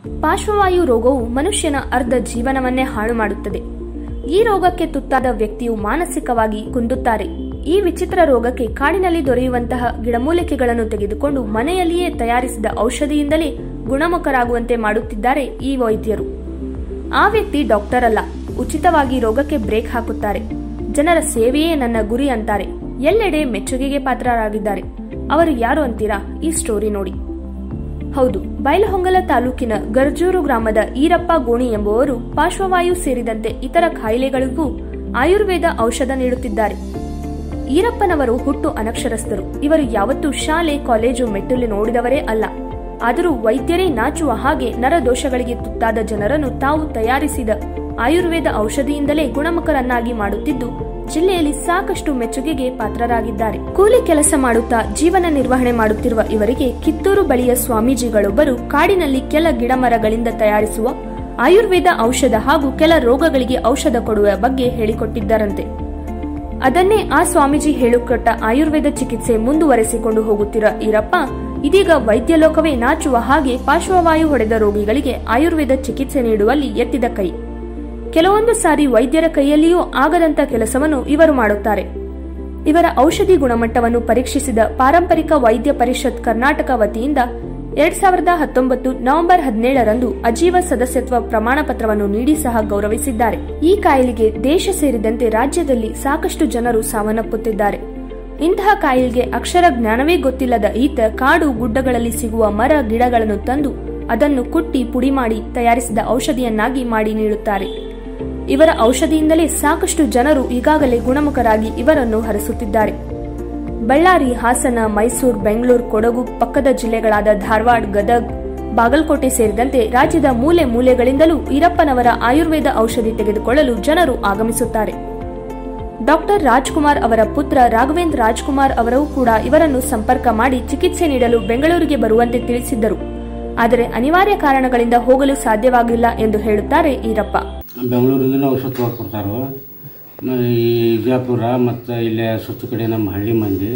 ಪಾರ್ಶ್ವವಾಯು ರೋಗವು ಮನುಷ್ಯನ ಅರ್ಧ ಜೀವನವನ್ನೇ ಹಾಳು ಮಾಡುತ್ತದೆ ಈ ರೋಗಕ್ಕೆ ತುತ್ತಾದ ವ್ಯಕ್ತಿಯು ಮಾನಸಿಕವಾಗಿ ಕುಂದುತ್ತಾರೆ ಈ ವಿಚಿತ್ರ ರೋಗಕ್ಕೆ ಕಾಡಿನಲ್ಲಿ ದೊರೆಯುವಂತಹ ಗಿಡಮೂಲಿಕೆಗಳನ್ನು ತೆಗೆದುಕೊಂಡು ಮನೆಯಲ್ಲಿಯೇ ತಯಾರಿಸಿದ ಔಷಧಿಯಿಂದಲೇ ಗುಣಮುಖರಾಗುವಂತೆ ಮಾಡುತ್ತಿದ್ದಾರೆ ಈ ವೈದ್ಯರು ಆ ವ್ಯಕ್ತಿ ಡಾಕ್ಟರ್ ಅಲ್ಲ ಉಚಿತವಾಗಿ ರೋಗಕ್ಕೆ ಬ್ರೇಕ್ ಹಾಕುತ್ತಾರೆ ಜನರ ಸೇವೆಯೇ ನನ್ನ ಗುರಿ ಅಂತಾರೆ ಎಲ್ಲೆಡೆ ಮೆಚ್ಚುಗೆಗೆ ಪಾತ್ರರಾಗಿದ್ದಾರೆ ಅವರು ಯಾರು ಅಂತೀರಾ ಈ ಸ್ಟೋರಿ ನೋಡಿ ಹೌದು ಬೈಲಹೊಂಗಲ ತಾಲೂಕಿನ ಗರ್ಜೂರು ಗ್ರಾಮದ ಈರಪ್ಪ ಗೋಣಿ ಎಂಬುವರು ಪಾರ್ಶ್ವವಾಯು ಸೇರಿದಂತೆ ಇತರ ಕಾಯಿಲೆಗಳಿಗೂ ಆಯುರ್ವೇದ ಔಷಧ ನೀಡುತ್ತಿದ್ದಾರೆ ಈರಪ್ಪನವರು ಹುಟ್ಟು ಅನಕ್ಷರಸ್ಥರು ಇವರು ಯಾವತ್ತೂ ಶಾಲೆ ಕಾಲೇಜು ಮೆಟ್ಟಿಲು ನೋಡಿದವರೇ ಅಲ್ಲ ಆದರೂ ವೈದ್ಯರೇ ನಾಚುವ ಹಾಗೆ ನರದೋಷಗಳಿಗೆ ತುತ್ತಾದ ಜನರನ್ನು ತಾವು ತಯಾರಿಸಿದ ಆಯುರ್ವೇದ ಔಷಧಿಯಿಂದಲೇ ಗುಣಮುಖರನ್ನಾಗಿ ಮಾಡುತ್ತಿದ್ದು ಜಿಲ್ಲೆಯಲ್ಲಿ ಸಾಕಷ್ಟು ಮೆಚ್ಚುಗೆಗೆ ಪಾತ್ರರಾಗಿದ್ದಾರೆ ಕೂಲಿ ಕೆಲಸ ಮಾಡುತ್ತಾ ಜೀವನ ನಿರ್ವಹಣೆ ಮಾಡುತ್ತಿರುವ ಇವರಿಗೆ ಕಿತ್ತೂರು ಬಳಿಯ ಸ್ವಾಮೀಜಿಗಳೊಬ್ಬರು ಕಾಡಿನಲ್ಲಿ ಕೆಲ ಗಿಡಮರಗಳಿಂದ ತಯಾರಿಸುವ ಆಯುರ್ವೇದ ಔಷಧ ಹಾಗೂ ಕೆಲ ರೋಗಗಳಿಗೆ ಔಷಧ ಕೊಡುವ ಬಗ್ಗೆ ಹೇಳಿಕೊಟ್ಟಿದ್ದರಂತೆ ಅದನ್ನೇ ಆ ಸ್ವಾಮೀಜಿ ಹೇಳಿಕೊಟ್ಟ ಆಯುರ್ವೇದ ಚಿಕಿತ್ಸೆ ಮುಂದುವರೆಸಿಕೊಂಡು ಹೋಗುತ್ತಿರುವ ಈರಪ್ಪ ಇದೀಗ ವೈದ್ಯ ಲೋಕವೇ ನಾಚುವ ಹಾಗೆ ಪಾರ್ಶ್ವವಾಯು ಹೊಡೆದ ರೋಗಿಗಳಿಗೆ ಆಯುರ್ವೇದ ಚಿಕಿತ್ಸೆ ನೀಡುವಲ್ಲಿ ಎತ್ತಿದ ಕೈ ಕೆಲವೊಂದು ಸಾರಿ ವೈದ್ಯರ ಕೈಯಲ್ಲಿಯೂ ಆಗದಂತ ಕೆಲಸವನ್ನು ಇವರು ಮಾಡುತ್ತಾರೆ ಇವರ ಔಷಧಿ ಗುಣಮಟ್ಟವನ್ನು ಪರೀಕ್ಷಿಸಿದ ಪಾರಂಪರಿಕ ವೈದ್ಯ ಪರಿಷತ್ ಕರ್ನಾಟಕ ವತಿಯಿಂದ ಎರಡ್ ಸಾವಿರದ ಹತ್ತೊಂಬತ್ತು ನವೆಂಬರ್ ಹದಿನೇಳರಂದು ಅಜೀವ ಸದಸ್ಯತ್ವ ಪ್ರಮಾಣ ಪತ್ರವನ್ನು ನೀಡಿ ಸಹ ಗೌರವಿಸಿದ್ದಾರೆ ಈ ಕಾಯಿಲೆಗೆ ದೇಶ ಸೇರಿದಂತೆ ರಾಜ್ಯದಲ್ಲಿ ಸಾಕಷ್ಟು ಜನರು ಸಾವನ್ನಪ್ಪುತ್ತಿದ್ದಾರೆ ಇಂತಹ ಕಾಯಿಲೆಗೆ ಅಕ್ಷರ ಜ್ಞಾನವೇ ಗೊತ್ತಿಲ್ಲದ ಈತ ಕಾಡು ಗುಡ್ಡಗಳಲ್ಲಿ ಸಿಗುವ ಮರ ಗಿಡಗಳನ್ನು ತಂದು ಅದನ್ನು ಕುಟ್ಟಿ ಪುಡಿ ಮಾಡಿ ತಯಾರಿಸಿದ ಔಷಧಿಯನ್ನಾಗಿ ಮಾಡಿ ನೀಡುತ್ತಾರೆ ಇವರ ಔಷಧಿಯಿಂದಲೇ ಸಾಕಷ್ಟು ಜನರು ಈಗಾಗಲೇ ಗುಣಮುಖರಾಗಿ ಇವರನ್ನು ಹರಿಸುತ್ತಿದ್ದಾರೆ ಬಳ್ಳಾರಿ ಹಾಸನ ಮೈಸೂರು ಬೆಂಗಳೂರು ಕೊಡಗು ಪಕ್ಕದ ಜಿಲ್ಲೆಗಳಾದ ಧಾರವಾಡ ಗದಗ್ ಬಾಗಲಕೋಟೆ ಸೇರಿದಂತೆ ರಾಜ್ಯದ ಮೂಲೆ ಮೂಲೆಗಳಿಂದಲೂ ಈರಪ್ಪನವರ ಆಯುರ್ವೇದ ಔಷಧಿ ತೆಗೆದುಕೊಳ್ಳಲು ಜನರು ಆಗಮಿಸುತ್ತಾರೆ ಡಾಕ್ಟರ್ ರಾಜ್ಕುಮಾರ್ ಅವರ ಪುತ್ರ ರಾಘವೇಂದ್ರ ರಾಜ್ಕುಮಾರ್ ಅವರೂ ಕೂಡ ಇವರನ್ನು ಸಂಪರ್ಕ ಮಾಡಿ ಚಿಕಿತ್ಸೆ ನೀಡಲು ಬೆಂಗಳೂರಿಗೆ ಬರುವಂತೆ ತಿಳಿಸಿದ್ದರು ಆದರೆ ಅನಿವಾರ್ಯ ಕಾರಣಗಳಿಂದ ಹೋಗಲು ಸಾಧ್ಯವಾಗಿಲ್ಲ ಎಂದು ಹೇಳುತ್ತಾರೆ ಈರಪ್ಪ ಬೆಂಗಳೂರಿಂದ ಔಷಧ ತೊಗೊಳಕ್ಕೆ ಕೊಡ್ತಾರೋ ಮ- ಈ ವಿಜಯಪುರ ಮತ್ತು ಇಲ್ಲೇ ಸುತ್ತ ಕಡೆ ನಮ್ಮ ಹಳ್ಳಿ ಮಂದಿ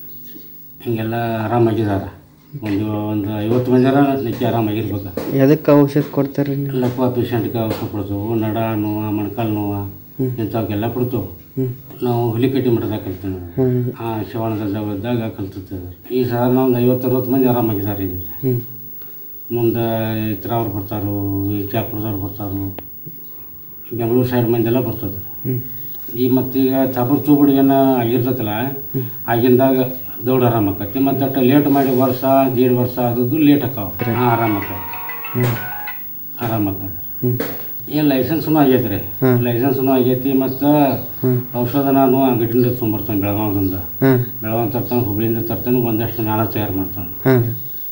ಹೀಗೆಲ್ಲ ಆರಾಮಾಗಿದ್ದಾರೆ ಒಂದು ಒಂದು ಐವತ್ತು ಮಂದಿರ ನಿತ್ಯ ಆರಾಮಾಗಿರ್ಬೇಕು ಎದಕ್ಕೆ ಔಷಧ ಕೊಡ್ತಾರೆ ನೀವು ಎಲ್ಲಪ್ಪ ಪೇಷಂಟ್ಗೆ ಔಷಧ ಕೊಡ್ತೇವೆ ನಡ ನೋವು ಮೊಣಕಾಲು ನೋವು ಇಂಥವಕ್ಕೆಲ್ಲ ಕೊಡ್ತೇವೆ ನಾವು ಹುಲಿಕಟ್ಟಿ ಮಠದಾಗ ಕಲ್ತೀವಿ ಹ್ಞೂ ಆ ಶಿವಾನಂದ ಇದ್ದಾಗ ಕಲ್ತಿರ್ತೇವೆ ಈ ಸಾಧಾರಣ ಒಂದು ಐವತ್ತು ಅರವತ್ತು ಮಂದಿ ಆರಾಮಾಗಿದ್ದಾರೆ ಈಗ ಹ್ಞೂ ಮುಂದೆ ಇತರವ್ರು ಬರ್ತಾರೋ ವಿಜಯಪುರದವ್ರು ಬರ್ತಾರೋ ಬೆಂಗಳೂರು ಸೈಡ್ ಮಂದಿ ಎಲ್ಲ ಬರ್ತದೆ ಹ್ಞೂ ಈ ಮತ್ತೀಗ ಚಾಪುರ್ ಚೂಬುಡಿಗೇನ ಆಗಿರ್ತೈತಲ್ಲ ಆಗಿಂದಾಗ ದೌಡ್ ಆರಾಮಾಕತಿ ಮತ್ತು ಅಟ್ಟ ಲೇಟ್ ಮಾಡಿ ವರ್ಷ ದೇಡ್ ವರ್ಷ ಆದದ್ದು ಲೇಟ್ ಆಕಾವ ಹಾಂ ಆರಾಮಾಕ ಹ್ಞೂ ಆರಾಮಾಕ ಹ್ಞೂ ಏನು ಲೈಸೆನ್ಸ್ನು ಆಗೈತೆ ರೀ ಲೈಸೆನ್ಸ್ನು ಆಗೈತಿ ಮತ್ತು ಔಷಧ ನಾನು ಅಂಗಡಿಯಿಂದ ತೊಗೊಂಬರ್ತಾನೆ ಬೆಳಗಾವದಿಂದ ಹಾಂ ಬೆಳಗಾವ್ ತರ್ತಾನೆ ಹುಬ್ಳಿಯಿಂದ ತರ್ತಾನೆ ಒಂದಷ್ಟು ನಾನು ತಯಾರು ಮಾಡ್ತಾನೆ ಹಾಂ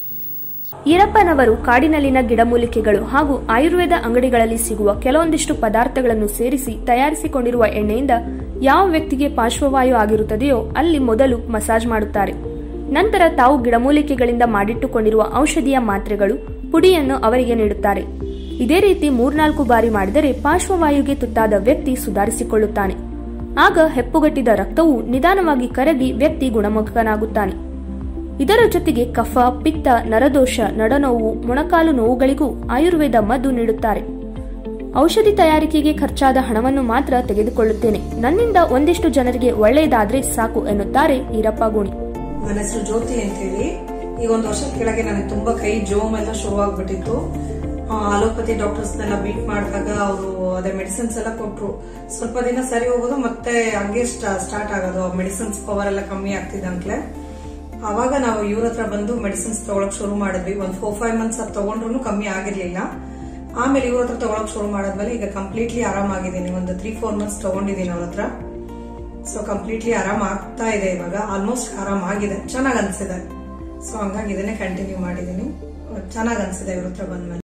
ಈರಪ್ಪನವರು ಕಾಡಿನಲ್ಲಿನ ಗಿಡಮೂಲಿಕೆಗಳು ಹಾಗೂ ಆಯುರ್ವೇದ ಅಂಗಡಿಗಳಲ್ಲಿ ಸಿಗುವ ಕೆಲವೊಂದಿಷ್ಟು ಪದಾರ್ಥಗಳನ್ನು ಸೇರಿಸಿ ತಯಾರಿಸಿಕೊಂಡಿರುವ ಎಣ್ಣೆಯಿಂದ ಯಾವ ವ್ಯಕ್ತಿಗೆ ಪಾರ್ಶ್ವವಾಯು ಆಗಿರುತ್ತದೆಯೋ ಅಲ್ಲಿ ಮೊದಲು ಮಸಾಜ್ ಮಾಡುತ್ತಾರೆ ನಂತರ ತಾವು ಗಿಡಮೂಲಿಕೆಗಳಿಂದ ಮಾಡಿಟ್ಟುಕೊಂಡಿರುವ ಔಷಧಿಯ ಮಾತ್ರೆಗಳು ಪುಡಿಯನ್ನು ಅವರಿಗೆ ನೀಡುತ್ತಾರೆ ಇದೇ ರೀತಿ ಮೂರ್ನಾಲ್ಕು ಬಾರಿ ಮಾಡಿದರೆ ಪಾರ್ಶ್ವವಾಯುಗೆ ತುತ್ತಾದ ವ್ಯಕ್ತಿ ಸುಧಾರಿಸಿಕೊಳ್ಳುತ್ತಾನೆ ಆಗ ಹೆಪ್ಪುಗಟ್ಟಿದ ರಕ್ತವು ನಿಧಾನವಾಗಿ ಕರಗಿ ವ್ಯಕ್ತಿ ಗುಣಮುಖನಾಗುತ್ತಾನೆ ಇದರ ಜೊತೆಗೆ ಕಫ ಪಿತ್ತ ನರದೋಷ ನಡನೋವು ಮೊಣಕಾಲು ನೋವುಗಳಿಗೂ ಆಯುರ್ವೇದ ಮದ್ದು ನೀಡುತ್ತಾರೆ ಔಷಧಿ ತಯಾರಿಕೆಗೆ ಖರ್ಚಾದ ಹಣವನ್ನು ಮಾತ್ರ ತೆಗೆದುಕೊಳ್ಳುತ್ತೇನೆ ನನ್ನಿಂದ ಒಂದಿಷ್ಟು ಜನರಿಗೆ ಒಳ್ಳೆಯದಾದ್ರೆ ಸಾಕು ಎನ್ನುತ್ತಾರೆ ಈರಪ್ಪ ಗೋಣಿ ನನ್ನ ಹೆಸರು ಜ್ಯೋತಿ ಅಂತೇಳಿ ಈಗ ಒಂದು ವರ್ಷದ ಕೆಳಗೆ ನನಗೆ ತುಂಬಾ ಕೈ ಜೋಮ್ ಎಲ್ಲ ಶುರು ಆಗ್ಬಿಟ್ಟಿತ್ತು ಅಲೋಪತಿ ಡಾಕ್ಟರ್ಸ್ನೆಲ್ಲ ಮೀಟ್ ಮಾಡಿದಾಗ ಅವರು ಅದೇ ಮೆಡಿಸಿನ್ಸ್ ಎಲ್ಲ ಕೊಟ್ರು ಸ್ವಲ್ಪ ದಿನ ಸರಿ ಹೋಗೋದು ಮತ್ತೆ ಹಂಗೆ ಸ್ಟಾರ್ಟ್ ಆಗೋದು ಮೆಡಿಸಿನ್ಸ್ ಪವರ್ ಎಲ್ಲ ಕಮ್ಮಿ ಆಗ್ತಿದ್ದಂಕ್ಲೆ ಅವಾಗ ನಾವು ಇವ್ರ ಹತ್ರ ಬಂದು ಮೆಡಿಸಿನ್ಸ್ ತಗೊಳಕ್ ಶುರು ಮಾಡಿದ್ವಿ ಒಂದ್ ಫೋರ್ ಫೈವ್ ಮಂತ್ಸ್ ಅದು ತಗೊಂಡ್ರು ಕಮ್ಮಿ ಆಗಿರ್ಲಿಲ್ಲ ಆಮೇಲೆ ಇವ್ರ ಹತ್ರ ತಗೊಳಕ್ ಶುರು ಮಾಡಾದ್ಮೇಲೆ ಈಗ ಕಂಪ್ಲೀಟ್ಲಿ ಆರಾಮಾಗಿದ್ದೀನಿ ಒಂದು ತ್ರೀ ಫೋರ್ ಮಂತ್ಸ್ ತಗೊಂಡಿದ್ದೀನಿ ಅವ್ರ ಹತ್ರ ಸೊ ಕಂಪ್ಲೀಟ್ಲಿ ಆರಾಮ್ ಆಗ್ತಾ ಇದೆ ಇವಾಗ ಆಲ್ಮೋಸ್ಟ್ ಆರಾಮ್ ಆಗಿದೆ ಚೆನ್ನಾಗ್ ಅನ್ಸಿದೆ ಸೊ ಹಂಗಾಗಿ ಇದನ್ನೇ ಕಂಟಿನ್ಯೂ ಮಾಡಿದೀನಿ ಚೆನ್ನಾಗ್ ಅನ್ಸಿದೆ ಇವ್ರ ಹತ್ರ ಬಂದ್ಮೇಲೆ